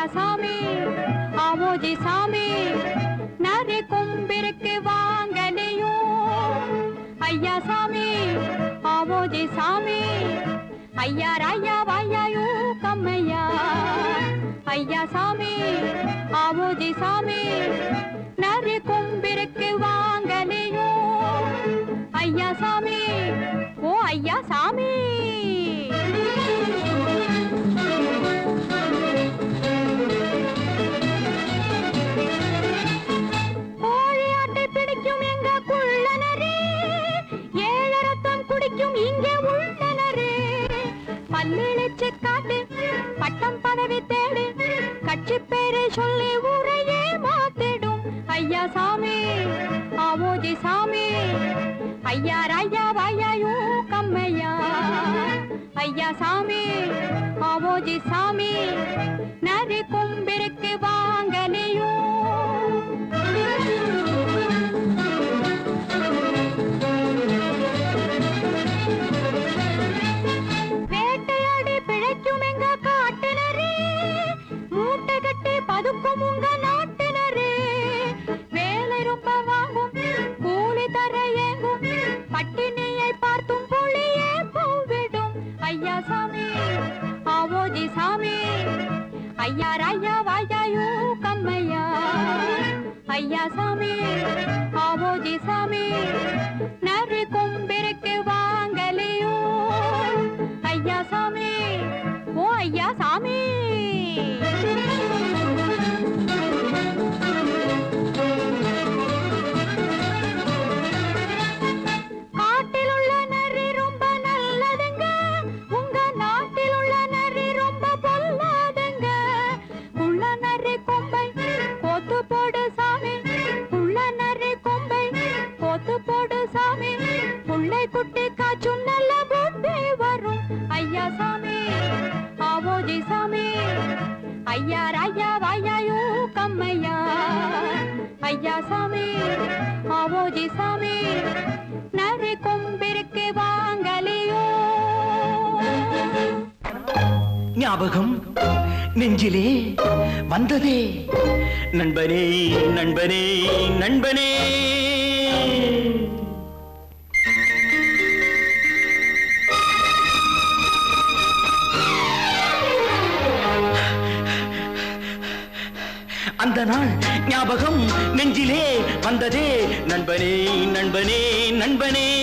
ஐயா சாமி ஆவோஜி சாமி நரி கொம்பிருக்கு வாங்கலையும் ஐயா சாமி ஆவோஜி சாமி ஐயா ராயா வாயாயோ கம்மையா ஐயா சாமி ஆவோஜி சாமி நரி கொம்பிருக்கு வாங்கலையும் ஐயா சாமி ஓ ஐயா சாமி கோழி ஆட்டை பிடிக்கும் எங்க குள்ளனரே ஏழு ரத்தம் குடிக்கும் இங்கே உள்ளனரே பல்லிழிச்சு காட்டு பட்டம் பதவி தேடு கட்சி பேரை சொல்லி ஊரையே மாத்திடும் ஐயா சாமி ஆவோஜி சாமி ஐயா ராயா வாயாயோ கம்மையா ஐயா சாமி ஆவோஜி சாமி நரி கும்பிருக்கு வாங்கலையோ வேட்டையாடி பிழைக்கும் எங்க காட்டினரே மூட்டை கட்டி பதுக்கும் உங்க நாட்டினரே வேலை ரொம்ப வாங்கும் கூலி தர ஏங்கும் பட்டினியை பார்த்தும் புளியே பூவிடும் ஐயா சாமி ஆவோஜி சாமி ஐயா ராயா வாயாயோ கம்மையா ஐயா சாமி ஆவோஜி சாமி நரி கொம்பிருக்கு வாங்கலையோ ஐயா சாமி ஓ ஐயா சாமி காட்டில் உள்ள நரி ரொம்ப நல்லதுங்க உங்க நாட்டில் உள்ள நரி ரொம்ப பொல்லாதுங்க உள்ள நரி கொம்பை கோத்து போடு சாமி உள்ள நரி கொம்பை கோத்து போடு சாமி புள்ளை குட்டி காச்சும் நல்ல புத்தி வரும் ஐயா சாமி ஆவோஜி சாமி ஐயா ராயா வாயாயோ கம்மையா ஐயா சாமி ஆவோஜி சாமி நரி கொம்பிருக்கு வாங்கலையோ ஞாபகம் நெஞ்சிலே வந்ததே நண்பனே நண்பனே நண்பனே அந்த நாள் ஞாபகம் நெஞ்சிலே வந்ததே நண்பனே நண்பனே நண்பனே